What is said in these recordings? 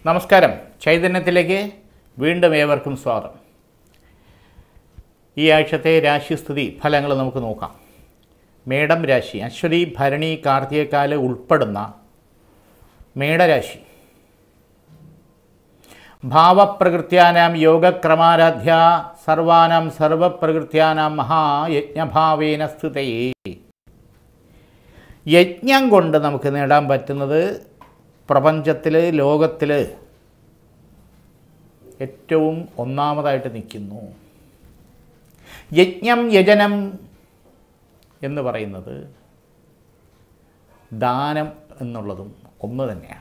നമസ്കാരം ചൈതന്യത്തിലേക്ക് വീണ്ടും ഏവർക്കും സ്വാഗതം ഈ ആഴ്ചത്തെ രാശിസ്ഥിതി ഫലങ്ങൾ നമുക്ക് നോക്കാം മേടം രാശി അശ്വതി ഭരണി കാർത്തികക്കാല് ഉൾപ്പെടുന്ന മേടരാശി ഭാവപ്രകൃത്യാനാം യോഗക്രമാരാധ്യ സർവാനാം സർവപ്രകൃത്യാനാം മഹായജ്ഞഭാവേന സ്ഥിതയേ യജ്ഞം കൊണ്ട് നമുക്ക് നേടാൻ പറ്റുന്നത് പ്രപഞ്ചത്തിൽ ലോകത്തിൽ ഏറ്റവും ഒന്നാമതായിട്ട് നിൽക്കുന്നു യജ്ഞം യജനം എന്ന് പറയുന്നത് ദാനം എന്നുള്ളതും ഒന്ന് തന്നെയാണ്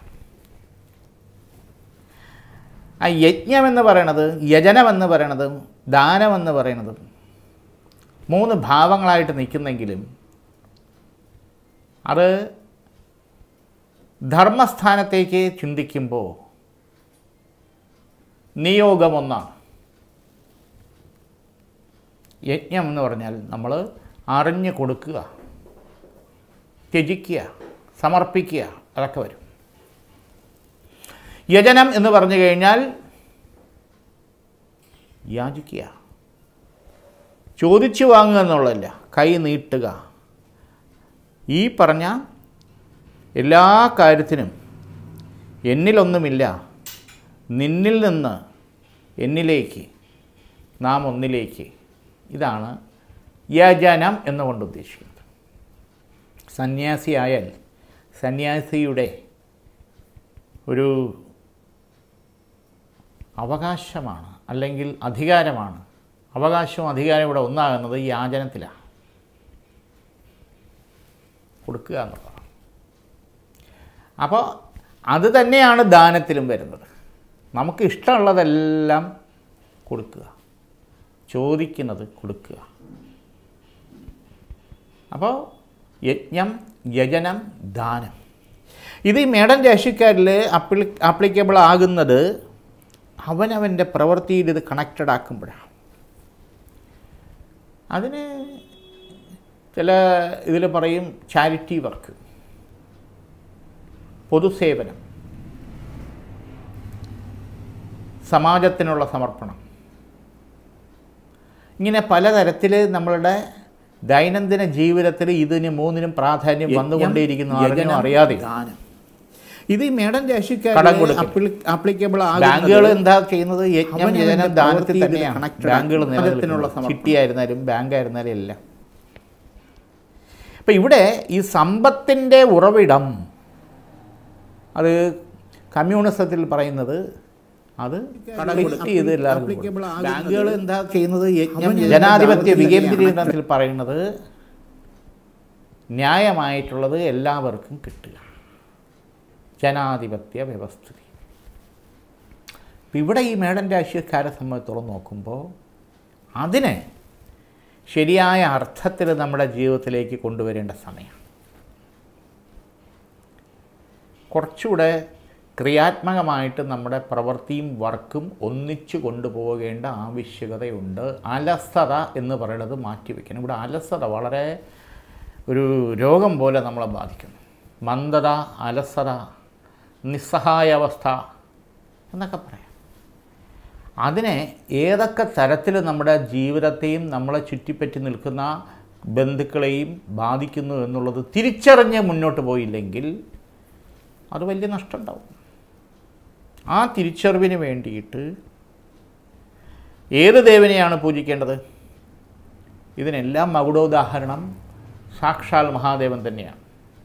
ആ യജ്ഞം എന്ന് പറയണത് യജനം എന്ന് പറയണതും ദാനം എന്ന് പറയണതും മൂന്ന് ഭാവങ്ങളായിട്ട് നിൽക്കുന്നെങ്കിലും അത് ധർമ്മസ്ഥാനത്തേക്ക് ചിന്തിക്കുമ്പോൾ നിയോഗമൊന്നാണ് യജ്ഞം എന്ന് പറഞ്ഞാൽ നമ്മൾ അറിഞ്ഞു കൊടുക്കുക ത്യജിക്കുക സമർപ്പിക്കുക അതൊക്കെ വരും യജനം എന്ന് പറഞ്ഞു കഴിഞ്ഞാൽ യാചിക്കുക ചോദിച്ചു വാങ്ങുക എന്നുള്ളതല്ല കൈ നീട്ടുക ഈ പറഞ്ഞ എല്ലാ കാര്യത്തിനും എന്നിലൊന്നുമില്ല നിന്നിൽ നിന്ന് എന്നിലേക്ക് നാം ഒന്നിലേക്ക് ഇതാണ് യജനം എന്നുകൊണ്ട് ഉദ്ദേശിക്കുന്നത് സന്യാസിയായാൽ സന്യാസിയുടെ ഒരു അവകാശമാണ് അല്ലെങ്കിൽ അധികാരമാണ് അവകാശവും അധികാരവും ഇവിടെ ഒന്നാകുന്നത് യാചനത്തിലാണ് കൊടുക്കുക എന്നുള്ളതാണ് അപ്പോൾ അത് തന്നെയാണ് ദാനത്തിലും വരുന്നത് നമുക്ക് ഇഷ്ടമുള്ളതെല്ലാം കൊടുക്കുക ചോദിക്കുന്നത് കൊടുക്കുക അപ്പോൾ യജ്ഞം യജനം ദാനം ഇത് ഈ മേടൻ രാശിക്കാരിൽ അപ്ലി ആപ്ലിക്കബിൾ ആകുന്നത് അവനവൻ്റെ പ്രവൃത്തിയിൽ ഇത് കണക്റ്റഡ് ആക്കുമ്പോഴാണ് അതിന് ചില ഇതിൽ പറയും ചാരിറ്റി വർക്ക് പൊതുസേവനം സമാജത്തിനുള്ള സമർപ്പണം ഇങ്ങനെ പലതരത്തിൽ നമ്മളുടെ ദൈനംദിന ജീവിതത്തിൽ ഇതിന് മൂന്നിനും പ്രാധാന്യം വന്നുകൊണ്ടേയിരിക്കുന്നു അറിഞ്ഞോ അറിയാതെ ദാനം ഇത് ഈ മേടൻ കടം രാശിക്കാരിൽ കൊടുക്കൽ. ആപ്ലിക്കബിൾ ബാങ്കുകൾ എന്താ ചെയ്യുന്നത് യജ്ഞം അവനവൻ്റെ യജനം ദാനത്തിൽ പ്രവൃത്തിയിൽ തന്നെയാണ് connected ബാങ്കുകൾ ആണ്. മതത്തിനുള്ള നിലനിൽക്കുന്നത് സമർപ്പണം. ചിട്ടിയായിരുന്നാലും ബാങ്കായിരുന്നാലും എല്ലാം അപ്പം ഇവിടെ ഈ സമ്പത്തിൻ്റെ ഉറവിടം അത് കമ്മ്യൂണിസത്തിൽ പറയുന്നത് അത് കളക്ട് ചെയ്ത് എല്ലാവർക്കും applicable കൊടുക്കും. ആകുന്നത് ബാങ്കുകൾ എന്താ ചെയ്യുന്നത് യജ്ഞം അവനവൻ്റെ ജനാധിപത്യ ദാനത്തിൽ വികേന്ദ്രീകരണത്തിൽ പറയുന്നത് ന്യായമായിട്ടുള്ളത് എല്ലാവർക്കും കിട്ടുക ജനാധിപത്യ വ്യവസ്ഥിതി ഇപ്പം ഇവിടെ ഈ മേടൻ രാശിക്കാരെ സംബന്ധിച്ചോളം നോക്കുമ്പോൾ അതിനെ ശരിയായ അർത്ഥത്തിൽ നമ്മുടെ ജീവിതത്തിലേക്ക് കൊണ്ടുവരേണ്ട സമയം കുറച്ചുകൂടെ ക്രിയാത്മകമായിട്ട് നമ്മുടെ പ്രവൃത്തിയും വർക്കും ഒന്നിച്ചു കൊണ്ടുപോകേണ്ട ആവശ്യകതയുണ്ട് അലസത എന്ന് പറയുന്നത് മാറ്റിവെക്കണം ഇവിടെ അലസത വളരെ ഒരു രോഗം പോലെ നമ്മളെ ബാധിക്കുന്നു മന്ദത അലസത നിസ്സഹായാവസ്ഥ എന്നൊക്കെ പറയാം അതിനെ ഏതൊക്കെ തരത്തിൽ നമ്മുടെ ജീവിതത്തെയും നമ്മളെ ചുറ്റിപ്പറ്റി നിൽക്കുന്ന ബന്ധുക്കളെയും ബാധിക്കുന്നു എന്നുള്ളത് തിരിച്ചറിഞ്ഞ് മുന്നോട്ട് പോയില്ലെങ്കിൽ അത് വലിയ നഷ്ടം ഉണ്ടാവും ആ തിരിച്ചറിവിന് വേണ്ടിയിട്ട് ഏത് ദേവനെയാണ് പൂജിക്കേണ്ടത് ഇതിനെല്ലാം മകുടോദാഹരണം സാക്ഷാൽ മഹാദേവൻ തന്നെയാണ്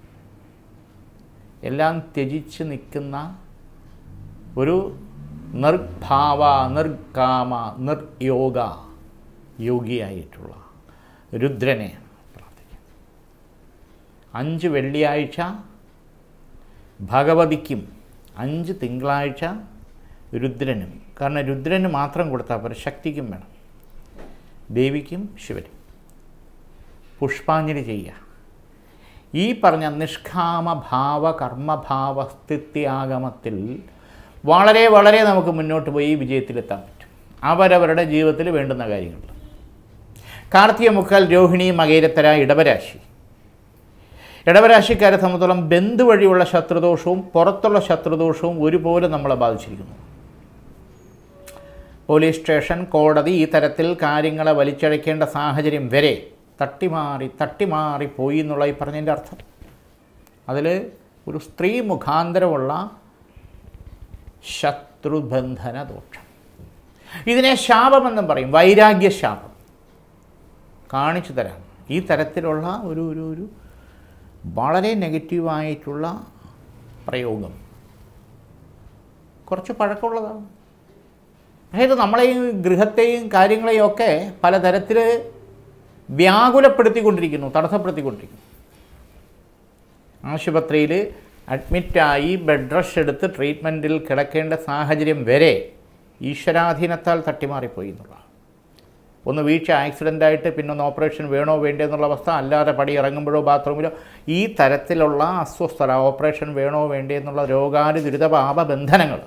എല്ലാം ത്യജിച്ച് നിൽക്കുന്ന ഒരു നിർഭാവ നിർകാമ നിർയോഗ യോഗിയായിട്ടുള്ള രുദ്രനെ പ്രാർത്ഥിക്കാം അഞ്ച് വെള്ളിയാഴ്ച ഭഗവതിക്കും അഞ്ച് തിങ്കളാഴ്ച രുദ്രനും കാരണം രുദ്രന് മാത്രം കൊടുത്താൽ പോരാ ശക്തിക്കും വേണം ദേവിക്കും ശിവനും പുഷ്പാഞ്ജലി ചെയ്യുക ഈ പറഞ്ഞ നിഷ്കാമ ഭാവ കർമ്മഭാവ സ്ഥിത്യാഗമത്തിൽ വളരെ വളരെ നമുക്ക് മുന്നോട്ട് പോയി വിജയത്തിലെത്താൻ പറ്റും അവരവരുടെ ജീവിതത്തിൽ വേണ്ടുന്ന കാര്യങ്ങൾ കാർത്തിക മുക്കാൽ രോഹിണി മകേരത്തര ഇടവരാശി ഇടവരാശിക്കാരെ സംബന്ധിച്ചോളം ബന്ധു വഴിയുള്ള ശത്രുദോഷവും പുറത്തുള്ള ശത്രുദോഷവും ഒരുപോലെ നമ്മളെ ബാധിച്ചിരിക്കുന്നു പോലീസ് സ്റ്റേഷൻ കോടതി ഈ തരത്തിൽ കാര്യങ്ങളെ വലിച്ചഴക്കേണ്ട സാഹചര്യം വരെ തട്ടിമാറി തട്ടിമാറി പോയി എന്നുള്ള ഈ പറഞ്ഞതിൻ്റെ അർത്ഥം അതിൽ ഒരു സ്ത്രീ മുഖാന്തരമുള്ള ശത്രുബന്ധന ദോഷം ഇതിനെ ശാപമെന്നും പറയും വൈരാഗ്യ ശാപം കാണിച്ചു തരാം ഈ തരത്തിലുള്ള ഒരു ഒരു ഒരു വളരെ നെഗറ്റീവായിട്ടുള്ള പ്രയോഗം കുറച്ച് പഴക്കമുള്ളതാണ് അതായത് നമ്മളെയും ഗൃഹത്തെയും കാര്യങ്ങളെയും ഒക്കെ പലതരത്തിൽ വ്യാകുലപ്പെടുത്തിക്കൊണ്ടിരിക്കുന്നു തടസ്സപ്പെടുത്തിക്കൊണ്ടിരിക്കുന്നു ആശുപത്രിയിൽ അഡ്മിറ്റായി ബെഡ് റഷ് എടുത്ത് ട്രീറ്റ്മെൻറ്റിൽ കിടക്കേണ്ട സാഹചര്യം വരെ ഈശ്വരാധീനത്താൽ തട്ടിമാറിപ്പോയി എന്നുള്ളതാണ് ഒന്ന് വീഴ്ച ആക്സിഡൻ്റായിട്ട് പിന്നെ ഒന്ന് ഓപ്പറേഷൻ വേണോ വേണ്ടേ എന്നുള്ള അവസ്ഥ അല്ലാതെ പടി ഇറങ്ങുമ്പോഴോ ബാത്റൂമിലോ ഈ തരത്തിലുള്ള അസ്വസ്ഥത ഓപ്പറേഷൻ വേണോ വേണ്ടേ എന്നുള്ള രോഗാതി ദുരിതപാപ ബന്ധനങ്ങൾ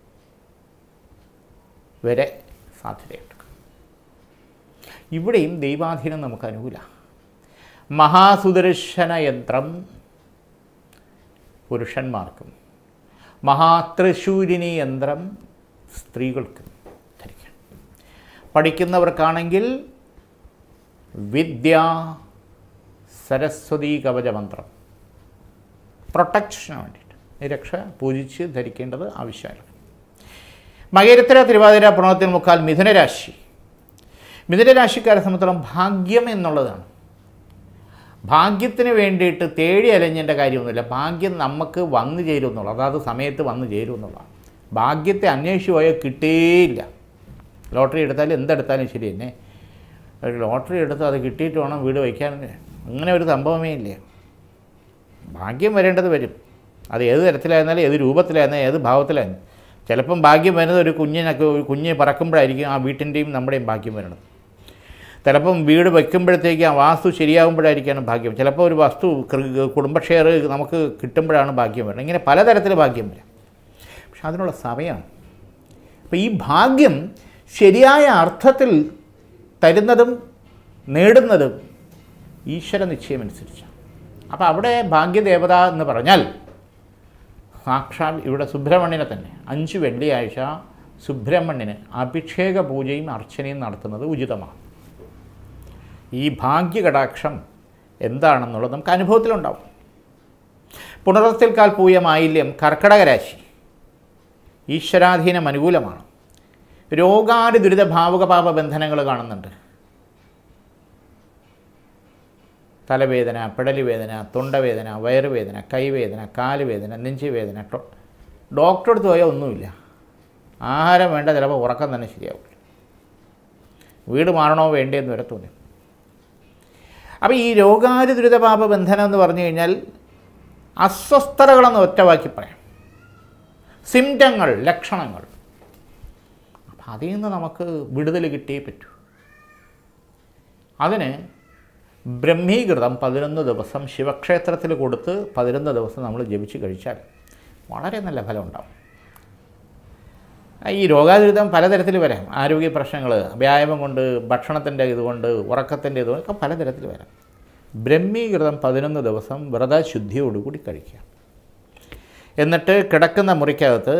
വരെ സാധ്യതയുണ്ട് ഇവിടെയും ദൈവാധീനം നമുക്ക് അനുകൂല മഹാസുദർശന യന്ത്രം പുരുഷന്മാർക്കും മഹാത്രിശൂരിണി യന്ത്രം സ്ത്രീകൾക്കും ധരിക്കാം പഠിക്കുന്നവർക്കാണെങ്കിൽ വിദ്യ സരസ്വതി കവചമന്ത്രം പ്രൊട്ടക്ഷന് വേണ്ടിയിട്ട് ഈ രക്ഷ പൂജിച്ച് ധരിക്കേണ്ടത് ആവശ്യമാണ് മകേരത്തിര തിരുവാതിര പ്രണവത്തിന് മുക്കാൽ മിഥുനരാശി മിഥുനരാശിക്കാരെ സംബന്ധിച്ചിടത്തോളം ഭാഗ്യം എന്നുള്ളതാണ് ഭാഗ്യത്തിന് വേണ്ടിയിട്ട് തേടി അലഞ്ഞേണ്ട കാര്യമൊന്നുമില്ല ഭാഗ്യം നമുക്ക് വന്നു ചേരും എന്നുള്ളത് അതാത് സമയത്ത് വന്നു ചേരും എന്നുള്ളതാണ് ഭാഗ്യത്തെ അന്വേഷിച്ച് പോയാൽ കിട്ടേയില്ല ലോട്ടറി എടുത്താലും എന്തെടുത്താലും ശരി തന്നെ ഒരു ലോട്ടറി എടുത്ത് അത് കിട്ടിയിട്ട് വേണം വീട് വയ്ക്കാൻ അങ്ങനെ ഒരു സംഭവമേ ഇല്ല ഭാഗ്യം വരേണ്ടത് വരും അത് ഏത് തരത്തിലായിരുന്നാലും ഏത് രൂപത്തിലായിരുന്നാലും ഏത് ഭാവത്തിലായിരുന്നു ചിലപ്പം ഭാഗ്യം വരുന്നത് ഒരു കുഞ്ഞിനൊക്കെ ഒരു കുഞ്ഞ് പറക്കുമ്പോഴായിരിക്കും ആ വീട്ടിൻ്റെയും നമ്മുടെയും ഭാഗ്യം വരണത് ചിലപ്പം വീട് വയ്ക്കുമ്പോഴത്തേക്ക് ആ വാസ്തു ശരിയാകുമ്പോഴായിരിക്കാണ് ഭാഗ്യം ചിലപ്പോൾ ഒരു വസ്തു കൃ- കുടുംബ ഷെയർ നമുക്ക് കിട്ടുമ്പോഴാണ് ഭാഗ്യം വരുന്നത് ഇങ്ങനെ പലതരത്തിൽ ഭാഗ്യം വരാം പക്ഷെ അതിനുള്ള സമയമാണ് അപ്പോൾ ഈ ഭാഗ്യം ശരിയായ അർത്ഥത്തിൽ തരുന്നതും നേടുന്നതും ഈശ്വര നിശ്ചയമനുസരിച്ചാണ് അപ്പോൾ അവിടെ ഭാഗ്യദേവത എന്ന് പറഞ്ഞാൽ സാക്ഷാൽ ഇവിടെ സുബ്രഹ്മണ്യനെ തന്നെ അഞ്ച് വെള്ളിയാഴ്ച സുബ്രഹ്മണ്യന് അഭിഷേക പൂജയും അർച്ചനയും നടത്തുന്നത് ഉചിതമാണ് ഈ ഭാഗ്യകടാക്ഷം എന്താണെന്നുള്ളത് നമുക്ക് അനുഭവത്തിലുണ്ടാവും പുണർത്തിൽ കാൽ പൂയ മാലിന്യം കർക്കടക രാശി ഈശ്വരാധീനം അനുകൂലമാണ് രോഗാതി ദുരിത ഭാവുക പാപ ബന്ധനങ്ങൾ കാണുന്നുണ്ട് തലവേദന പിടലുവേദന തൊണ്ടവേദന വയറുവേദന കൈവേദന കാലുവേദന നെഞ്ചുവേദന ടോ ഡോക്ടറെ അടുത്ത് പോയാൽ ഒന്നുമില്ല ആഹാരം വേണ്ട ചിലപ്പോൾ ഉറക്കം തന്നെ ശരിയാവില്ല വീട് മാറണോ വേണ്ടേന്ന് വരെ തോന്നി അപ്പോൾ ഈ രോഗാതി ദുരിതപാപ ബന്ധനം എന്ന് പറഞ്ഞു കഴിഞ്ഞാൽ അസ്വസ്ഥതകളെന്ന് ഒറ്റവാക്കി പറയാം സിംറ്റങ്ങൾ ലക്ഷണങ്ങൾ അപ്പം അതിൽ നിന്ന് നമുക്ക് വിടുതൽ കിട്ടിയേ പറ്റൂ അതിന് ബ്രഹ്മീകൃതം പതിനൊന്ന് ദിവസം ശിവക്ഷേത്രത്തിൽ കൊടുത്ത് പതിനൊന്ന് ദിവസം നമ്മൾ ജപിച്ച് കഴിച്ചാൽ വളരെ നല്ല ഫലം ഉണ്ടാവും ഈ രോഗാതുരിതം പലതരത്തിൽ വരാം ആരോഗ്യ പ്രശ്നങ്ങൾ വ്യായാമം കൊണ്ട് ഭക്ഷണത്തിൻ്റെ ഇതുകൊണ്ട് ഉറക്കത്തിൻ്റെ ഇതുകൊണ്ട് ഒക്കെ പലതരത്തിൽ വരാം ബ്രഹ്മീകൃതം പതിനൊന്ന് ദിവസം വ്രതശുദ്ധിയോടുകൂടി കഴിക്കുക എന്നിട്ട് കിടക്കുന്ന മുറിക്കകത്ത്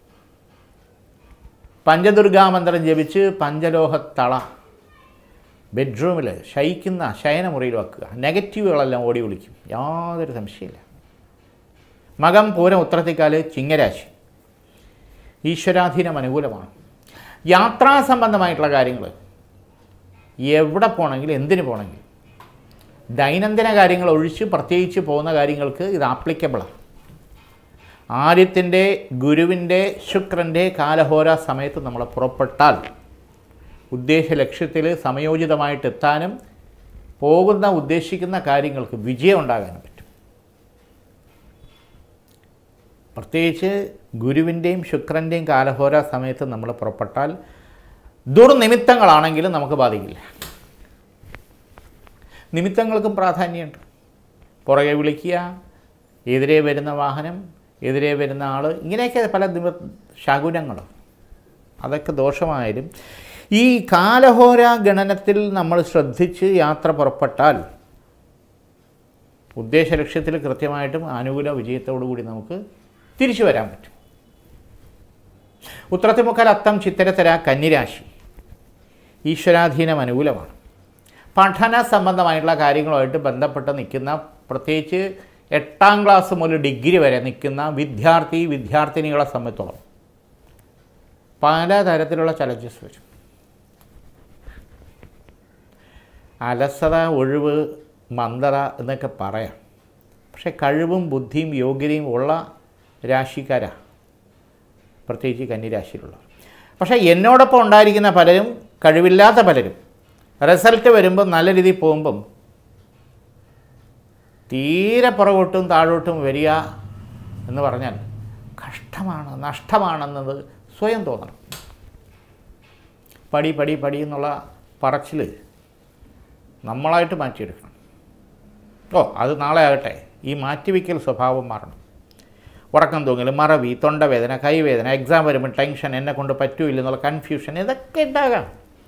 പഞ്ചദുർഗാമന്ത്രം ജപിച്ച് പഞ്ചലോഹത്തള ബെഡ്റൂമിൽ ശയിക്കുന്ന ശയനമുറിയിൽ വെക്കുക നെഗറ്റീവുകളെല്ലാം ഓടി വിളിക്കും യാതൊരു സംശയമില്ല മകം പൂരം ഉത്രത്തിക്കാല് ചിങ്ങരാശി ഈശ്വരാധീനം അനുകൂലമാണ് യാത്രാ സംബന്ധമായിട്ടുള്ള കാര്യങ്ങൾ എവിടെ പോകണമെങ്കിലും എന്തിനു പോകണമെങ്കിലും ദൈനംദിന കാര്യങ്ങൾ ഒഴിച്ച് പ്രത്യേകിച്ച് പോകുന്ന കാര്യങ്ങൾക്ക് ഇത് ആപ്ലിക്കബിളാണ് ആര്യത്തിൻ്റെ ഗുരുവിൻ്റെ ശുക്രൻ്റെ കാലഹോര സമയത്ത് നമ്മൾ പുറപ്പെട്ടാൽ ഉദ്ദേശ ലക്ഷ്യത്തിൽ സമയോചിതമായിട്ട് എത്താനും പോകുന്ന ഉദ്ദേശിക്കുന്ന കാര്യങ്ങൾക്ക് വിജയം ഉണ്ടാകാനും പറ്റും പ്രത്യേകിച്ച് ഗുരുവിൻ്റെയും ശുക്രൻ്റെയും കാലഹോര സമയത്ത് നമ്മൾ പുറപ്പെട്ടാൽ ദുർനിമിത്തങ്ങളാണെങ്കിലും നമുക്ക് ബാധിക്കില്ല നിമിത്തങ്ങൾക്കും പ്രാധാന്യമുണ്ട് പുറകെ വിളിക്കുക എതിരെ വരുന്ന വാഹനം എതിരെ വരുന്ന ആൾ ഇങ്ങനെയൊക്കെ പല നിമ ശകുനങ്ങൾ അതൊക്കെ ദോഷമായാലും ഈ കാലഹോര ഗണനത്തിൽ നമ്മൾ ശ്രദ്ധിച്ച് യാത്ര പുറപ്പെട്ടാൽ ഉദ്ദേശ ലക്ഷ്യത്തിൽ കൃത്യമായിട്ടും അനുകൂല വിജയത്തോടു കൂടി നമുക്ക് തിരിച്ചു വരാൻ പറ്റും ഉത്രത്തിമുക്കാൽ അത്തം ചിത്തരത്തര കന്നിരാശി ഈശ്വരാധീനം അനുകൂലമാണ് പഠന സംബന്ധമായിട്ടുള്ള കാര്യങ്ങളുമായിട്ട് ബന്ധപ്പെട്ട് നിൽക്കുന്ന പ്രത്യേകിച്ച് എട്ടാം ക്ലാസ് മുതൽ ഡിഗ്രി വരെ നിൽക്കുന്ന വിദ്യാർത്ഥി വിദ്യാർത്ഥിനികളെ സംബന്ധിച്ചോളം പലതരത്തിലുള്ള ചലഞ്ചസ് വരും അലസത ഒഴിവ് മന്ദത എന്നൊക്കെ പറയാം പക്ഷേ കഴിവും ബുദ്ധിയും യോഗ്യതയും ഉള്ള രാശിക്കാരാ പ്രത്യേകിച്ച് കന്നിരാശിയിലുള്ളവർ പക്ഷേ എന്നോടൊപ്പം ഉണ്ടായിരിക്കുന്ന പലരും കഴിവില്ലാത്ത പലരും റിസൾട്ട് വരുമ്പം നല്ല രീതിയിൽ പോകുമ്പം തീരെ പുറകോട്ടും താഴോട്ടും വരിക എന്ന് പറഞ്ഞാൽ കഷ്ടമാണ് നഷ്ടമാണെന്നത് സ്വയം തോന്നണം പടി പടി പടി എന്നുള്ള പറച്ചിൽ നമ്മളായിട്ട് മാറ്റിയെടുക്കണം ഓ അത് നാളെ ആകട്ടെ ഈ മാറ്റിവെക്കൽ സ്വഭാവം മാറണം ഉറക്കം തൂങ്ങൽ മറവി തൊണ്ടവേദന കൈവേദന എക്സാം വരുമ്പോൾ ടെൻഷൻ എന്നെ കൊണ്ട് പറ്റൂല്ല എന്നുള്ള കൺഫ്യൂഷൻ ഇതൊക്കെ ഉണ്ടാകാം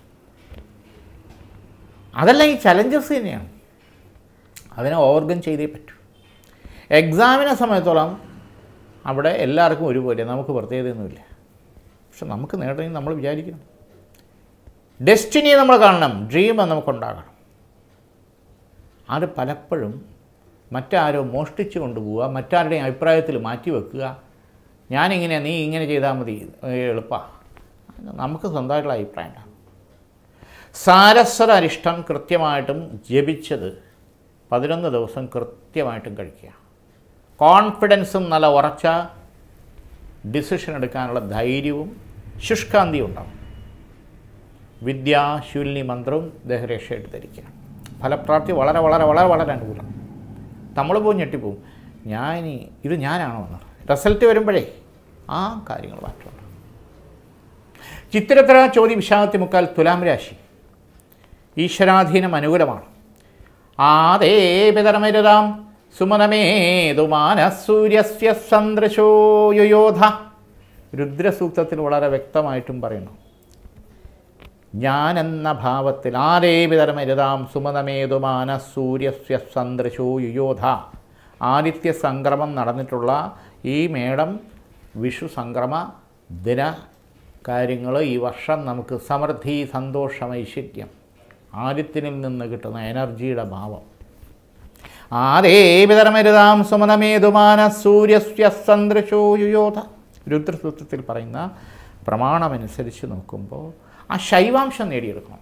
അതെല്ലാം ഈ ചലഞ്ചസ് തന്നെയാണ് അതിനെ ഓവർകം ചെയ്തേ പറ്റൂ എക്സാമിനെ സമയത്തോളം അവിടെ എല്ലാവർക്കും ഒരുപോലെ നമുക്ക് പ്രത്യേകതയൊന്നുമില്ല പക്ഷെ നമുക്ക് നേടണമെങ്കിൽ നമ്മൾ വിചാരിക്കണം ഡെസ്റ്റിനി നമ്മൾ കാണണം ഡ്രീം നമുക്കുണ്ടാകണം അത് പലപ്പോഴും മറ്റാരോ മോഷ്ടിച്ചു കൊണ്ടുപോവുക മറ്റാരുടെയും അഭിപ്രായത്തിൽ മാറ്റിവെക്കുക ഞാനിങ്ങനെ നീ ഇങ്ങനെ ചെയ്താൽ മതി എളുപ്പമാണ് നമുക്ക് സ്വന്തമായിട്ടുള്ള അഭിപ്രായം ഉണ്ടാകും സാരസ്വത അരിഷ്ടം കൃത്യമായിട്ടും ജപിച്ചത് പതിനൊന്ന് ദിവസം കൃത്യമായിട്ടും കഴിക്കുക കോൺഫിഡൻസും നല്ല ഉറച്ച ഡിസിഷൻ എടുക്കാനുള്ള ധൈര്യവും ശുഷ്കാന്തിയും ഉണ്ടാവും വിദ്യാശൂലിനി മന്ത്രവും ദേഹരക്ഷയായിട്ട് ധരിക്കുക ഫലപ്രാപ്തി വളരെ വളരെ വളരെ വളരെ അനുകൂലം നമ്മൾ പോയി ഞെട്ടിപ്പോവും ഞാൻ ഇനി ഇത് ഞാനാണോ എന്ന് റിസൾട്ട് വരുമ്പോഴേ ആ കാര്യങ്ങൾ മാറ്റമുണ്ട് ചിത്തിരത്തര ചോദ്യ വിശാഖത്തി മുക്കാൽ തുലാം രാശി ഈശ്വരാധീനം അനുകൂലമാണ് ആദേ പിതരമരുതാം സുമനമേതുമാനസൂര്യസ്യ സന്ദൃശോ യുയോധ രുദ്രസൂക്തത്തിൽ വളരെ വ്യക്തമായിട്ടും പറയുന്നു ഞാൻ എന്ന ഭാവത്തിൽ ആദേവിതരമരുതാം സുമതമേതുമാന സൂര്യസ്യ സന്ദൃശോ യുയോധ ആദിത്യ സംക്രമം നടന്നിട്ടുള്ള ഈ മേടം വിഷു സംക്രമ ദിന കാര്യങ്ങൾ ഈ വർഷം നമുക്ക് സമൃദ്ധി സന്തോഷം ഐശ്വര്യം ആദിത്യനിൽ നിന്ന് കിട്ടുന്ന എനർജിയുടെ ഭാവം ആദേവിതരമരുതാം സുമതമേതുമാന സൂര്യസ്യ സന്ദൃശോ യുയോധ രുദ്രസൂത്രത്തിൽ പറയുന്ന പ്രമാണമനുസരിച്ച് നോക്കുമ്പോൾ ആ ശൈവാംശം നേടിയെടുക്കണം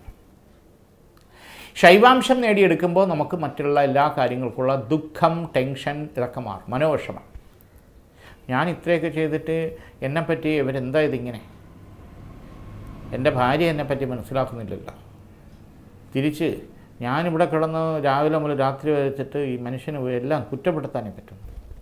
ശൈവാംശം നേടിയെടുക്കുമ്പോൾ നമുക്ക് മറ്റുള്ള എല്ലാ കാര്യങ്ങൾക്കുള്ള ദുഃഖം ടെൻഷൻ ഇതൊക്കെ മാറും മനോവിഷമം ഞാൻ ഇത്രയൊക്കെ ചെയ്തിട്ട് എന്നെപ്പറ്റി ഇവരെന്താ ഇതിങ്ങനെ എൻ്റെ ഭാര്യ എന്നെപ്പറ്റി മനസ്സിലാക്കുന്നില്ലല്ലോ തിരിച്ച് ഞാനിവിടെ കിടന്ന് രാവിലെ മുതൽ രാത്രി വെച്ചിട്ട് ഈ മനുഷ്യന് എല്ലാം കുറ്റപ്പെടുത്താനേ പറ്റും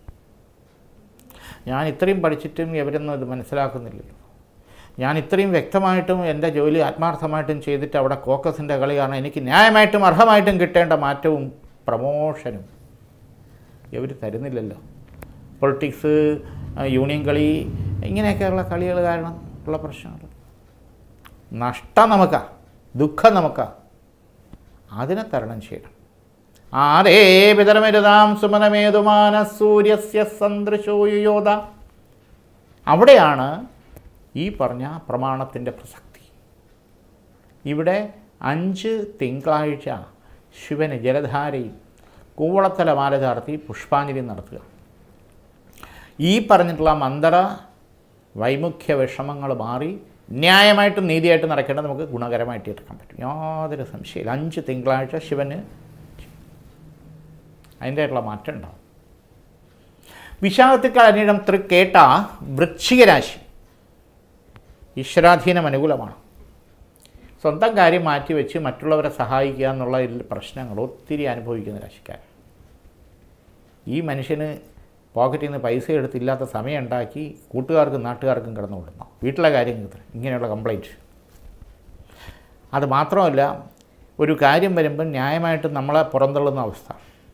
ഞാൻ ഇത്രയും പഠിച്ചിട്ടും ഇവരൊന്നും ഇത് മനസ്സിലാക്കുന്നില്ലല്ലോ ഞാൻ ഇത്രയും വ്യക്തമായിട്ടും എൻ്റെ ജോലി ആത്മാർത്ഥമായിട്ടും ചെയ്തിട്ട് അവിടെ കോക്കസിൻ്റെ കളിയാണ് എനിക്ക് ന്യായമായിട്ടും അർഹമായിട്ടും കിട്ടേണ്ട മാറ്റവും പ്രമോഷനും ഇവർ തരുന്നില്ലല്ലോ പൊളിറ്റിക്സ് യൂണിയൻ കളി ഇങ്ങനെയൊക്കെയുള്ള കളികൾ കാരണം ഉള്ള പ്രശ്നങ്ങൾ നഷ്ടം നമുക്കാ ദുഃഖം നമുക്കാ അതിനെ തരണം ചെയ്യണം ആരേ പിതരമരുതാം സുമനമേതുമാന സൂര്യസ്യ സന്ദൃശോ യുയോധ അവിടെയാണ് ഈ പറഞ്ഞ പ്രമാണത്തിൻ്റെ പ്രസക്തി ഇവിടെ അഞ്ച് തിങ്കളാഴ്ച ശിവന് ജലധാരയും കൂവളത്തല മാല ചാർത്തി പുഷ്പാഞ്ജലി നടത്തുക ഈ പറഞ്ഞിട്ടുള്ള മന്ദര വൈമുഖ്യ വിഷമങ്ങൾ മാറി ന്യായമായിട്ടും നീതിയായിട്ട് നടക്കേണ്ടത് നമുക്ക് ഗുണകരമായിട്ട് എടുക്കാൻ പറ്റും യാതൊരു സംശയമില്ല അഞ്ച് തിങ്കളാഴ്ച ശിവന് അതിൻ്റെതായിട്ടുള്ള മാറ്റം ഉണ്ടാവും വിശാഖത്തിക്കാൽ അനീടം തൃക്കേട്ട വൃശ്ചികരാശി ഈശ്വരാധീനം അനുകൂലമാണ് സ്വന്തം കാര്യം മാറ്റിവെച്ച് മറ്റുള്ളവരെ സഹായിക്കുക എന്നുള്ള ഇതിൽ പ്രശ്നങ്ങൾ ഒത്തിരി അനുഭവിക്കുന്ന രാശിക്കാർ ഈ മനുഷ്യന് പോക്കറ്റിൽ നിന്ന് പൈസ എടുത്തില്ലാത്ത സമയം ഉണ്ടാക്കി കൂട്ടുകാർക്കും നാട്ടുകാർക്കും കിടന്നു കൊടുക്കണം വീട്ടിലെ കാര്യം ഇങ്ങനെയുള്ള കംപ്ലൈൻറ്റ് അത് മാത്രമല്ല ഒരു കാര്യം വരുമ്പോൾ ന്യായമായിട്ട് നമ്മളെ പുറന്തള്ളുന്ന അവസ്ഥ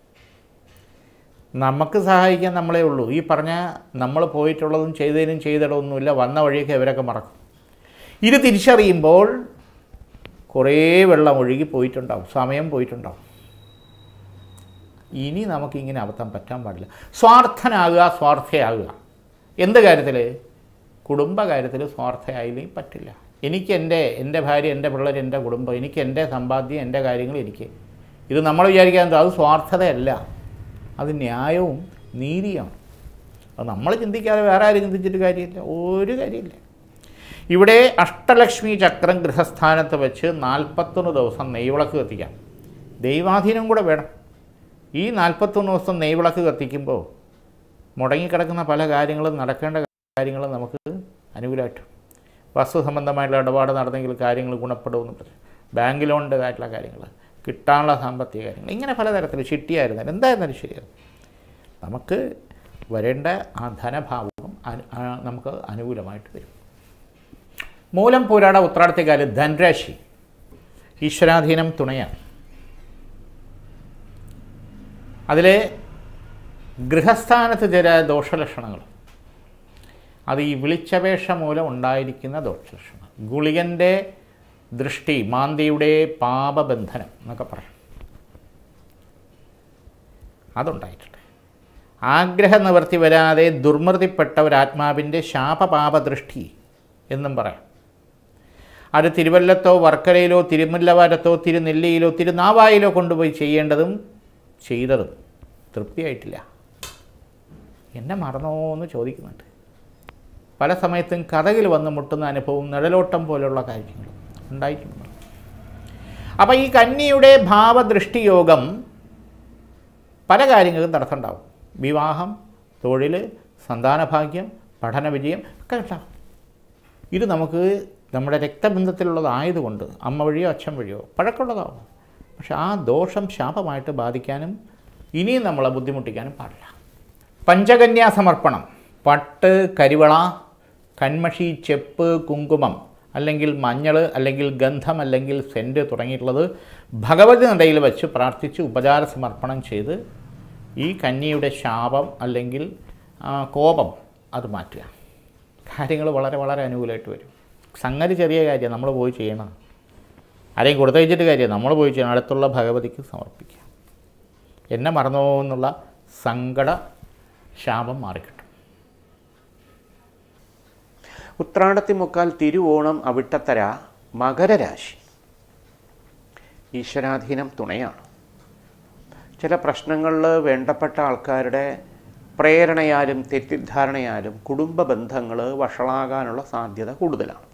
നമുക്ക് സഹായിക്കാൻ നമ്മളേ ഉള്ളൂ ഈ പറഞ്ഞ നമ്മൾ പോയിട്ടുള്ളതും ചെയ്തതിനും ചെയ്തിടമൊന്നുമില്ല വന്ന വഴിയൊക്കെ ഇവരൊക്കെ മറക്കും ഇത് തിരിച്ചറിയുമ്പോൾ കുറേ വെള്ളം ഒഴുകി പോയിട്ടുണ്ടാവും സമയം പോയിട്ടുണ്ടാവും ഇനി നമുക്കിങ്ങനെ അബദ്ധം പറ്റാൻ പാടില്ല സ്വാർത്ഥനാകുക സ്വാർത്ഥയാകുക എന്ത് കാര്യത്തിൽ കുടുംബ കാര്യത്തിൽ സ്വാർത്ഥയായില്ലെങ്കിൽ പറ്റില്ല എനിക്ക് എൻ്റെ എൻ്റെ ഭാര്യ എൻ്റെ പിള്ളേർ എൻ്റെ കുടുംബം എനിക്ക് എൻ്റെ സമ്പാദ്യം എൻ്റെ കാര്യങ്ങൾ എനിക്ക് ഇത് നമ്മൾ വിചാരിക്കാൻ അത് സ്വാർത്ഥതയല്ല അത് ന്യായവും നീതിയാണ് അത് നമ്മൾ ചിന്തിക്കാതെ വേറെ ആരും ചിന്തിച്ചിട്ട് കാര്യമില്ല ഒരു കാര്യമില്ല ഇവിടെ അഷ്ടലക്ഷ്മി ചക്രം ഗൃഹസ്ഥാനത്ത് വെച്ച് നാൽപ്പത്തൊന്ന് ദിവസം നെയ്വിളക്ക് കത്തിക്കാം ദൈവാധീനം കൂടെ വേണം ഈ നാൽപ്പത്തൊന്ന് ദിവസം നെയ്വിളക്ക് കത്തിക്കുമ്പോൾ മുടങ്ങിക്കിടക്കുന്ന പല കാര്യങ്ങളും നടക്കേണ്ട കാര്യങ്ങളും നമുക്ക് അനുകൂലമായിട്ട് വസ്തു സംബന്ധമായിട്ടുള്ള ഇടപാട് നടന്നെങ്കിൽ കാര്യങ്ങൾ ഗുണപ്പെടുമെന്ന് പറഞ്ഞു ബാങ്ക് ലോണിൻ്റെ ആയിട്ടുള്ള കാര്യങ്ങൾ കിട്ടാനുള്ള സാമ്പത്തിക കാര്യങ്ങൾ ഇങ്ങനെ പലതരത്തിൽ ചിട്ടിയായിരുന്നാലും എന്തായിരുന്നാലും ശരിയാണ് നമുക്ക് വരേണ്ട ആ ധനഭാവം അനു- ആ നമുക്ക് അനുകൂലമായിട്ട് വരും മൂലം പോരാട ഉത്രാടത്തെക്കാല് ധൻരാശി ഈശ്വരാധീനം തുണയാണ് അതിലെ ഗൃഹസ്ഥാനത്ത് ചില ദോഷലക്ഷണങ്ങൾ അത് ഈ വിളിച്ചപേക്ഷ മൂലം ഉണ്ടായിരിക്കുന്ന ദോഷലക്ഷണം ഗുളികൻ്റെ ദൃഷ്ടി മാന്തിയുടെ പാപബന്ധനം എന്നൊക്കെ പറയാം അതുണ്ടായിട്ടുണ്ട് ആഗ്രഹ നിവർത്തി വരാതെ ദുർമൃതിപ്പെട്ട ഒരാത്മാവിൻ്റെ ശാപപാപദൃഷ്ടി എന്നും പറയാം അത് തിരുവല്ലത്തോ വർക്കലയിലോ തിരുമുല്ലവാരത്തോ തിരുനെല്ലിയിലോ തിരുനാവായിലോ കൊണ്ടുപോയി ചെയ്യേണ്ടതും ചെയ്തതും തൃപ്തിയായിട്ടില്ല എന്നെ മറന്നോ എന്ന് ചോദിക്കുന്നുണ്ട് പല സമയത്തും കഥകിൽ വന്ന് മുട്ടുന്ന അനുഭവം നിഴലോട്ടം പോലുള്ള കാര്യങ്ങൾ ഉണ്ടായിട്ടുണ്ട് അപ്പോൾ ഈ കന്നിയുടെ ഭാവദൃഷ്ടിയോഗം പല കാര്യങ്ങൾക്കും തടസ്സമുണ്ടാവും വിവാഹം തൊഴിൽ സന്താനഭാഗ്യം പഠന വിജയം ഒക്കെ ഉണ്ടാവും ഇത് നമുക്ക് നമ്മുടെ രക്തബന്ധത്തിലുള്ളതായതുകൊണ്ട് അമ്മ വഴിയോ അച്ഛൻ വഴിയോ പഴക്കമുള്ളതാവും പക്ഷെ ആ ദോഷം ശാപമായിട്ട് ബാധിക്കാനും ഇനിയും നമ്മളെ ബുദ്ധിമുട്ടിക്കാനും പാടില്ല പഞ്ചകന്യാ സമർപ്പണം പട്ട് കരിവള കൺമഷി ചെപ്പ് കുങ്കുമം അല്ലെങ്കിൽ മഞ്ഞൾ അല്ലെങ്കിൽ ഗന്ധം അല്ലെങ്കിൽ സെൻറ്റ് തുടങ്ങിയിട്ടുള്ളത് ഭഗവതി നടയിൽ വെച്ച് പ്രാർത്ഥിച്ച് ഉപചാര സമർപ്പണം ചെയ്ത് ഈ കന്യയുടെ ശാപം അല്ലെങ്കിൽ ആ, കോപം അത് മാറ്റുക കാര്യങ്ങൾ വളരെ വളരെ അനുകൂലമായിട്ട് വരും സംഗതി ചെറിയ കാര്യം നമ്മൾ പോയി ചെയ്യണം ആരെയും കൊടുത്തയച്ചിട്ട് കാര്യം നമ്മൾ പോയി ചെയ്യണം അടുത്തുള്ള ഭഗവതിക്ക് സമർപ്പിക്കുക എന്നെ മറന്നോ എന്നുള്ള സങ്കട ശാപം മാറിക്കിട്ടും ഉത്രാടത്തി മുക്കാൽ തിരുവോണം അവിട്ടത്തര മകരരാശി ഈശ്വരാധീനം തുണയാണ് ചില പ്രശ്നങ്ങളിൽ വേണ്ടപ്പെട്ട ആൾക്കാരുടെ പ്രേരണയാലും തെറ്റിദ്ധാരണയാലും കുടുംബ ബന്ധങ്ങൾ വഷളാകാനുള്ള സാധ്യത കൂടുതലാണ്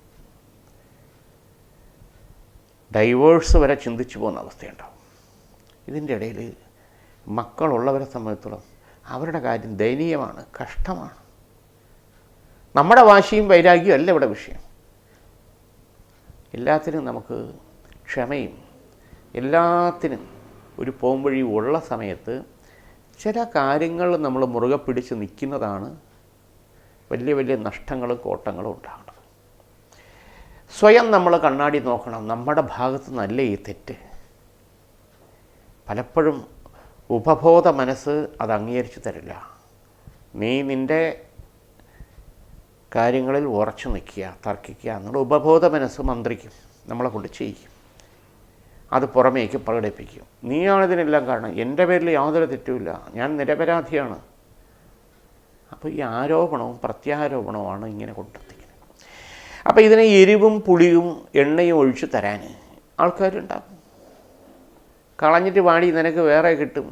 ഡൈവേഴ്സ് വരെ ചിന്തിച്ചു പോകുന്ന അവസ്ഥയുണ്ടാവും ഇതിൻ്റെ ഇടയിൽ മക്കളുള്ളവരെ സംബന്ധിച്ചിടത്തോളം അവരുടെ കാര്യം ദയനീയമാണ് കഷ്ടമാണ് നമ്മുടെ വാശിയും വൈരാഗ്യവും അല്ല ഇവിടെ വിഷയം എല്ലാത്തിനും നമുക്ക് ക്ഷമയും എല്ലാത്തിനും ഒരു പോംവഴി ഉള്ള സമയത്ത് ചില കാര്യങ്ങൾ നമ്മൾ മുറുകെ പിടിച്ച് നിൽക്കുന്നതാണ് വലിയ വലിയ നഷ്ടങ്ങളും കോട്ടങ്ങളും ഉണ്ടാകുന്നത് സ്വയം നമ്മൾ കണ്ണാടി നോക്കണം നമ്മുടെ ഭാഗത്ത് നിന്നല്ലേ ഈ തെറ്റ് പലപ്പോഴും ഉപബോധ മനസ്സ് അത് അംഗീകരിച്ചു തരില്ല നീ നിൻ്റെ കാര്യങ്ങളിൽ ഉറച്ചു നിൽക്കുക തർക്കിക്കുക എന്നുള്ള ഉപബോധ മനസ്സ് മന്ത്രിക്കും നമ്മളെ കൊണ്ട് ചെയ്യും അത് പുറമേക്ക് പ്രകടിപ്പിക്കും നീയാണ് ഇതിനെല്ലാം കാരണം എൻ്റെ പേരിൽ യാതൊരു തെറ്റുമില്ല ഞാൻ നിരപരാധിയാണ് അപ്പോൾ ഈ ആരോപണവും പ്രത്യാരോപണവുമാണ് ഇങ്ങനെ കൊണ്ടെത്തിക്കുന്നത് അപ്പോൾ ഇതിനെ എരിവും പുളിയും എണ്ണയും ഒഴിച്ചു തരാൻ ആൾക്കാരുണ്ടാകും കളഞ്ഞിട്ട് വാടി നിനക്ക് വേറെ കിട്ടും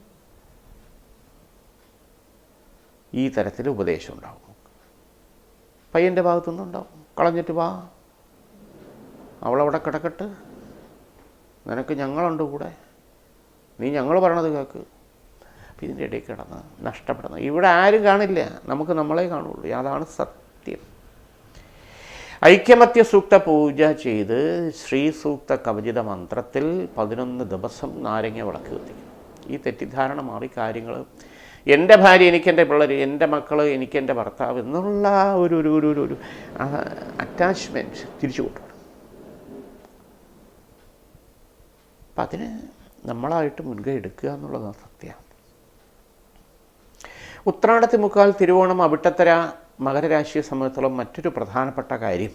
ഈ തരത്തിൽ ഉപദേശം ഉണ്ടാവും പയ്യൻ്റെ ഭാഗത്തുനിന്നും ഉണ്ടാവും കളഞ്ഞിട്ട് വാ അവളവിടെ കിടക്കട്ട് നിനക്ക് ഞങ്ങളുണ്ട് കൂടെ നീ ഞങ്ങൾ പറയണത് കേൾക്ക് അപ്പം ഇതിൻ്റെ ഇടയിൽ കിടന്ന് നഷ്ടപ്പെടുന്നത് ഇവിടെ ആരും കാണില്ല നമുക്ക് നമ്മളെ കാണുള്ളൂ അതാണ് സത്യം ഐക്യമത്യ സൂക്ത പൂജ ചെയ്ത് ശ്രീ സൂക്ത കവചിത മന്ത്രത്തിൽ പതിനൊന്ന് ദിവസം നാരങ്ങ വിളക്ക് കത്തിക്കും ഈ തെറ്റിദ്ധാരണ മാറി കാര്യങ്ങൾ എൻ്റെ ഭാര്യ എനിക്കെൻ്റെ പിള്ളേർ എൻ്റെ മക്കൾ എനിക്കെൻ്റെ ഭർത്താവ് എന്നുള്ള ഒരു ഒരു ഒരു ഒരു ഒരു അറ്റാച്ച്മെൻറ്റ് തിരിച്ചു കൊണ്ടുവരും അപ്പം അതിന് നമ്മളായിട്ട് മുൻകൈ എടുക്കുക എന്നുള്ളതാണ് സത്യം ഉത്രാടത്തി മുക്കാൽ തിരുവോണം അവിട്ടത്തര മകരരാശിയെ സംബന്ധിച്ചോളം മറ്റൊരു പ്രധാനപ്പെട്ട കാര്യം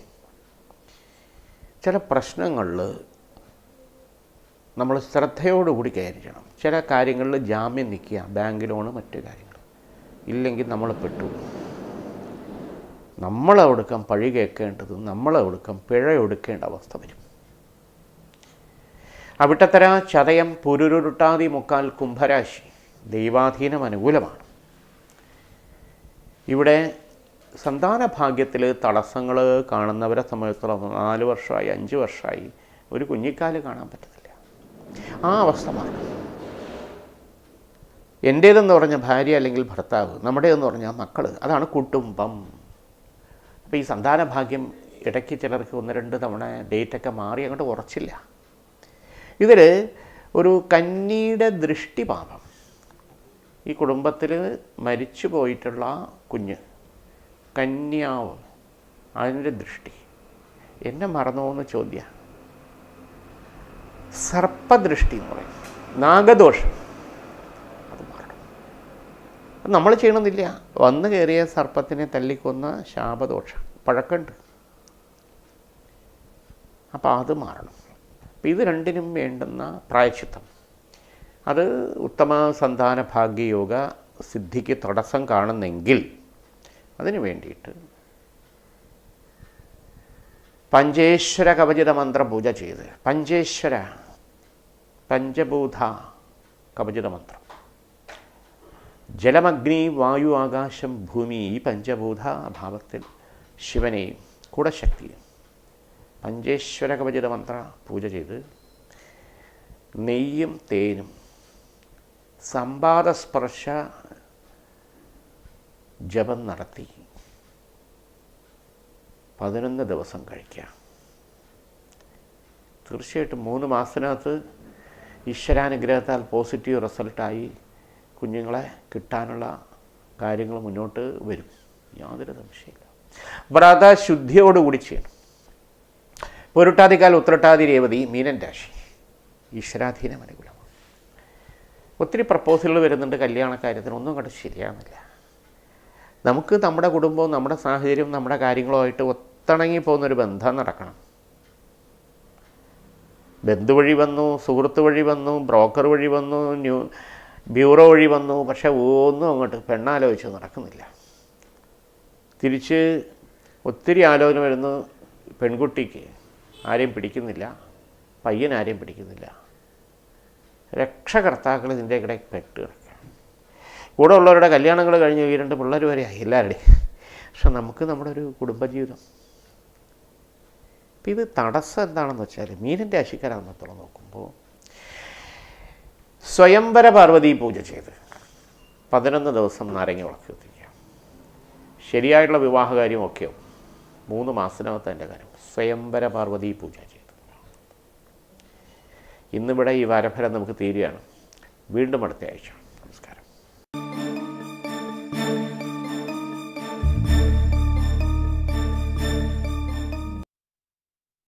ചില പ്രശ്നങ്ങളിൽ നമ്മൾ ശ്രദ്ധയോടുകൂടി കൈകാര്യം ചെയ്യണം ചില കാര്യങ്ങളിൽ ജാമ്യം നിൽക്കുക ബാങ്ക് ലോണ് മറ്റു കാര്യങ്ങൾ ഇല്ലെങ്കിൽ നമ്മൾ പെട്ടു നമ്മളെടുക്കം പഴി കേൾക്കേണ്ടത് നമ്മളെടുക്കം പിഴ ഒടുക്കേണ്ട അവസ്ഥ വരും അവിട്ടത്തര ചതയം പുരുരുരുട്ടാതി മുക്കാൽ കുംഭരാശി ദൈവാധീനം അനുകൂലമാണ് ഇവിടെ സന്താന ഭാഗ്യത്തിൽ തടസ്സങ്ങൾ കാണുന്നവരെ സംബന്ധിച്ചിടത്തോളം നാല് വർഷമായി അഞ്ച് വർഷമായി ഒരു കുഞ്ഞിക്കാല് കാണാൻ പറ്റത്തില്ല ആ അവസ്ഥ മാറും എൻ്റേതെന്ന് പറഞ്ഞ ഭാര്യ അല്ലെങ്കിൽ ഭർത്താവ് നമ്മുടേതെന്ന് പറഞ്ഞാൽ മക്കൾ അതാണ് കുടുംബം അപ്പോൾ ഈ സന്താന ഭാഗ്യം ഇടയ്ക്ക് ചിലർക്ക് ഒന്ന് രണ്ട് തവണ ഡേറ്റൊക്കെ മാറി അങ്ങോട്ട് ഉറച്ചില്ല ഇതിൽ ഒരു കന്നിയുടെ ദൃഷ്ടിപാപം ഈ കുടുംബത്തിൽ മരിച്ചു പോയിട്ടുള്ള കുഞ്ഞ് കന്യാവ് അതിൻ്റെ ദൃഷ്ടി എന്നെ മറന്നോ എന്ന് ചോദ്യ സർപ്പദൃഷ്ടി എന്ന് പറയും നാഗദോഷം അത് മാറണം അത് നമ്മൾ ചെയ്യണമെന്നില്ല വന്നു കയറിയ സർപ്പത്തിനെ തല്ലിക്കൊന്ന ശാപദോഷം പഴക്കമുണ്ട് അപ്പോൾ അത് മാറണം അപ്പം ഇത് രണ്ടിനും വേണ്ടുന്ന പ്രായച്ചിത്തം അത് ഉത്തമ സന്താന ഭാഗ്യയോഗ സിദ്ധിക്ക് തടസ്സം കാണുന്നെങ്കിൽ അതിനു വേണ്ടിയിട്ട് പഞ്ചേശ്വര കവചിത മന്ത്ര പൂജ ചെയ്ത് പഞ്ചേശ്വര പഞ്ചഭൂത കവചിത മന്ത്രം ജലമഗ്നി വായു ആകാശം ഭൂമി ഈ പഞ്ചഭൂത അഭാവത്തിൽ ശിവനെയും കുടശക്തിയും പഞ്ചേശ്വര കവചിത മന്ത്ര പൂജ ചെയ്ത് നെയ്യും തേനും സമ്പാദസ്പർശ ജപം നടത്തി പതിനൊന്ന് ദിവസം കഴിക്കുക തീർച്ചയായിട്ടും മൂന്ന് മാസത്തിനകത്ത് ഈശ്വരാനുഗ്രഹത്താൽ പോസിറ്റീവ് റിസൾട്ടായി കുഞ്ഞുങ്ങളെ കിട്ടാനുള്ള കാര്യങ്ങൾ മുന്നോട്ട് വരും യാതൊരു സംശയമില്ല വ്രതശുദ്ധിയോടുകൂടി ചെയ്യണം പൊരുട്ടാതിക്കാൽ ഉത്രട്ടാതി രേവതി മീനൻ രാശി ഈശ്വരാധീനം അനുകൂലമാണ് ഒത്തിരി പ്രപ്പോസലുകൾ വരുന്നുണ്ട് കല്യാണ കാര്യത്തിന് ഒന്നും കണ്ട് ശരിയാകുന്നില്ല നമുക്ക് നമ്മുടെ കുടുംബവും നമ്മുടെ സാഹചര്യവും നമ്മുടെ കാര്യങ്ങളുമായിട്ട് ഒത്തിണങ്ങി പോകുന്നൊരു ബന്ധം നടക്കണം ബന്ധു വഴി വന്നു സുഹൃത്ത് വഴി വന്നു ബ്രോക്കർ വഴി വന്നു ന്യൂ ബ്യൂറോ വഴി വന്നു പക്ഷേ ഒന്നും അങ്ങോട്ട് പെണ്ണാലോചിച്ച് നടക്കുന്നില്ല തിരിച്ച് ഒത്തിരി ആലോചന വരുന്നു പെൺകുട്ടിക്ക് ആരെയും പിടിക്കുന്നില്ല പയ്യൻ ആരെയും പിടിക്കുന്നില്ല രക്ഷകർത്താക്കൾ ഇതിൻ്റെ ഇടയിൽ പെട്ട് കിടക്കുക കൂടെ ഉള്ളവരുടെ കല്യാണങ്ങൾ കഴിഞ്ഞ് ഈ രണ്ട് പിള്ളേർ വരെ ആയി എല്ലാവരുടെയും പക്ഷെ നമുക്ക് നമ്മുടെ ഒരു കുടുംബജീവിതം അപ്പം ഇത് തടസ്സം എന്താണെന്ന് വെച്ചാൽ മീനിൻ്റെ രാശിക്കാരാകുന്നത്തോളം നോക്കുമ്പോൾ സ്വയംവര പാർവതി പൂജ ചെയ്ത് പതിനൊന്ന് ദിവസം നാരങ്ങ വിളക്ക് കത്തിക്കുക ശരിയായിട്ടുള്ള വിവാഹകാര്യം ഒക്കെയാവും മൂന്ന് മാസത്തിനകത്ത് എൻ്റെ കാര്യം സ്വയംവര പാർവതി പൂജ ചെയ്തു ഇന്നിവിടെ ഈ വാരഫലം നമുക്ക് തീരുകയാണ് വീണ്ടും അടുത്ത ആഴ്ച